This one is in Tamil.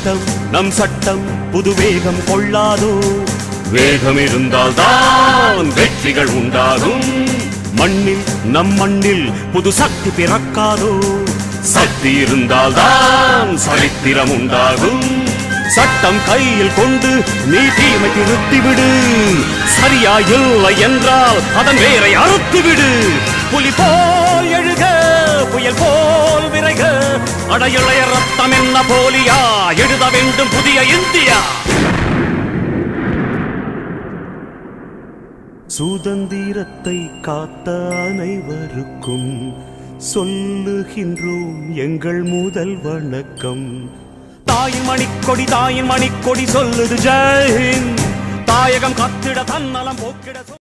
சட்டம் நம் சட்டம் புது வேகம் கொள்ளாதோ வேகம் இருந்தால் தான் வெற்றிகள் உண்டாகும் மண்ணில் நம் மண்ணில் புது சக்தி பிறக்காதோ சக்தி இருந்தால் தான் சரித்திரம் உண்டாகும் சட்டம் கையில் கொண்டு நீ தீமை திருத்திவிடு சரியா இல்லை என்றால் அதன் வேரை அறுத்துவிடு புலி போல் எழுக புயல் போல் விரைக அடையிளைய ரத்தம் என்ன போலியா எழுத வேண்டும் புதிய இந்தியா சுதந்திரத்தை காத்த அனைவருக்கும் சொல்லுகின்றோம் எங்கள் முதல் வணக்கம் தாயின் மணிக்கொடி தாயின் மணிக்கொடி சொல்லுது ஜெயின் தாயகம் கத்திட தன்னலம் போக்கிட